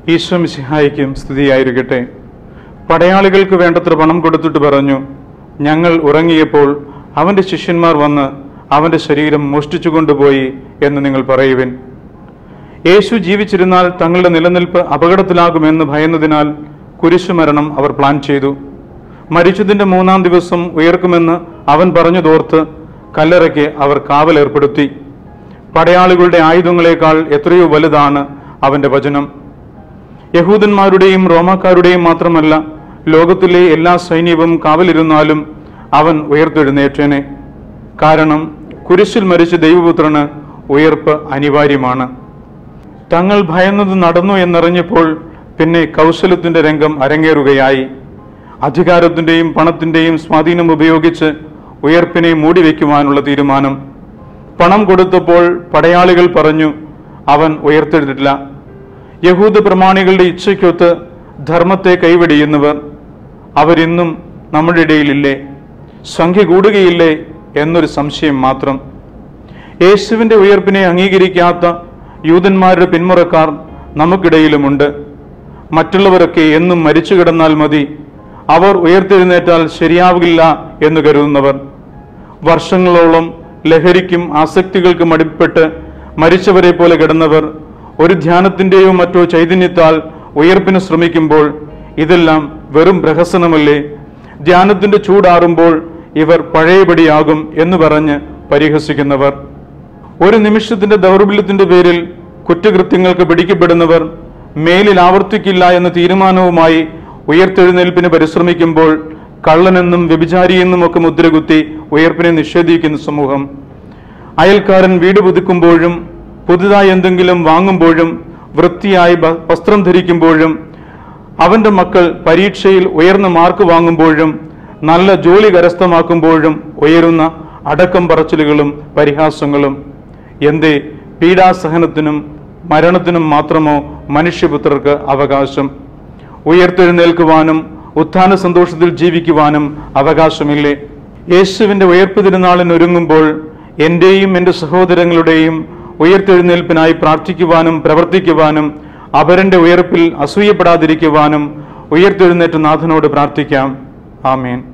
ഈശോ മിശിഹായിക്കും സ്തുതിയായിരിക്കട്ടെ പടയാളികൾക്ക് വേണ്ടത്ര പണം കൊടുത്തിട്ട് പറഞ്ഞു ഞങ്ങൾ ഉറങ്ങിയപ്പോൾ അവന്റെ ശിഷ്യന്മാർ വന്ന് അവന്റെ ശരീരം മോഷ്ടിച്ചു കൊണ്ടുപോയി എന്ന് നിങ്ങൾ പറയുവിൻ യേശു ജീവിച്ചിരുന്നാൽ തങ്ങളുടെ നിലനിൽപ്പ് അപകടത്തിലാകുമെന്ന് ഭയന്നതിനാൽ കുരിശുമരണം അവർ പ്ലാൻ ചെയ്തു മരിച്ചതിന്റെ മൂന്നാം ദിവസം ഉയർക്കുമെന്ന് അവൻ പറഞ്ഞതോർത്ത് കല്ലറയ്ക്ക് അവർ കാവലേർപ്പെടുത്തി പടയാളികളുടെ ആയുധങ്ങളെക്കാൾ എത്രയോ വലുതാണ് അവന്റെ വചനം യഹൂദന്മാരുടെയും റോമാക്കാരുടെയും മാത്രമല്ല ലോകത്തിലെ എല്ലാ സൈന്യവും കാവലിരുന്നാലും അവൻ ഉയർത്തെഴുന്നേറ്റേനെ കാരണം കുരിശിൽ മരിച്ച ദൈവപുത്രന് ഉയർപ്പ് അനിവാര്യമാണ് തങ്ങൾ ഭയന്നത് നടന്നു എന്നറിഞ്ഞപ്പോൾ പിന്നെ കൗശലത്തിന്റെ രംഗം അരങ്ങേറുകയായി അധികാരത്തിന്റെയും പണത്തിന്റെയും സ്വാധീനം ഉപയോഗിച്ച് ഉയർപ്പിനെ മൂടിവെക്കുവാനുള്ള തീരുമാനം പണം കൊടുത്തപ്പോൾ പടയാളികൾ പറഞ്ഞു അവൻ ഉയർത്തെഴുന്നിട്ടില്ല യഹൂദ പ്രമാണികളുടെ ഇച്ഛയ്ക്കൊത്ത് ധർമ്മത്തെ കൈവെടിയുന്നവർ അവരിന്നും നമ്മുടെ ഇടയിലില്ലേ സംഖ്യ കൂടുകയില്ലേ എന്നൊരു സംശയം മാത്രം യേശുവിന്റെ ഉയർപ്പിനെ അംഗീകരിക്കാത്ത യൂതന്മാരുടെ പിന്മുറക്കാർ നമുക്കിടയിലുമുണ്ട് മറ്റുള്ളവരൊക്കെ എന്നും മരിച്ചു കിടന്നാൽ മതി അവർ ഉയർത്തെഴുന്നേറ്റാൽ ശരിയാവില്ല എന്ന് കരുതുന്നവർ വർഷങ്ങളോളം ലഹരിക്കും ആസക്തികൾക്കും അടിപ്പെട്ട് മരിച്ചവരെ പോലെ കിടന്നവർ ഒരു ധ്യാനത്തിന്റെയോ മറ്റോ ചൈതന്യത്താൽ ഉയർപ്പിന് ശ്രമിക്കുമ്പോൾ ഇതെല്ലാം വെറും പ്രഹസനമല്ലേ ധ്യാനത്തിന്റെ ചൂടാറുമ്പോൾ ഇവർ പഴയപടിയാകും എന്ന് പറഞ്ഞ് പരിഹസിക്കുന്നവർ ഒരു നിമിഷത്തിന്റെ ദൗർബല്യത്തിന്റെ പേരിൽ കുറ്റകൃത്യങ്ങൾക്ക് പിടിക്കപ്പെടുന്നവർ മേലിൽ ആവർത്തിക്കില്ല എന്ന തീരുമാനവുമായി ഉയർത്തെഴുന്നേൽപ്പിന് പരിശ്രമിക്കുമ്പോൾ കള്ളനെന്നും വ്യഭിചാരിയെന്നും ഒക്കെ മുദ്രകുത്തി ഉയർപ്പിനെ നിഷേധിക്കുന്ന സമൂഹം അയൽക്കാരൻ വീട് പുതുക്കുമ്പോഴും പുതുതായി എന്തെങ്കിലും വാങ്ങുമ്പോഴും വൃത്തിയായി ബ- വസ്ത്രം ധരിക്കുമ്പോഴും അവന്റെ മക്കൾ പരീക്ഷയിൽ ഉയർന്ന മാർക്ക് വാങ്ങുമ്പോഴും നല്ല ജോലി കരസ്ഥമാക്കുമ്പോഴും ഉയരുന്ന അടക്കം പറച്ചിലുകളും പരിഹാസങ്ങളും എന്തേ പീഡാസഹനത്തിനും മരണത്തിനും മാത്രമോ മനുഷ്യപുത്രർക്ക് അവകാശം ഉയർത്തെഴുന്നേൽക്കുവാനും ഉത്ഥാന സന്തോഷത്തിൽ ജീവിക്കുവാനും അവകാശമില്ലേ യേശുവിന്റെ ഉയർപ്പ് തിരുനാളിന് ഒരുങ്ങുമ്പോൾ എന്റെയും എൻ്റെ സഹോദരങ്ങളുടെയും ഉയർത്തെഴുന്നേൽപ്പിനായി പ്രാർത്ഥിക്കുവാനും പ്രവർത്തിക്കുവാനും അവരന്റെ ഉയർപ്പിൽ അസൂയപ്പെടാതിരിക്കുവാനും ഉയർത്തെഴുന്നേറ്റ നാഥനോട് പ്രാർത്ഥിക്കാം ആമേൻ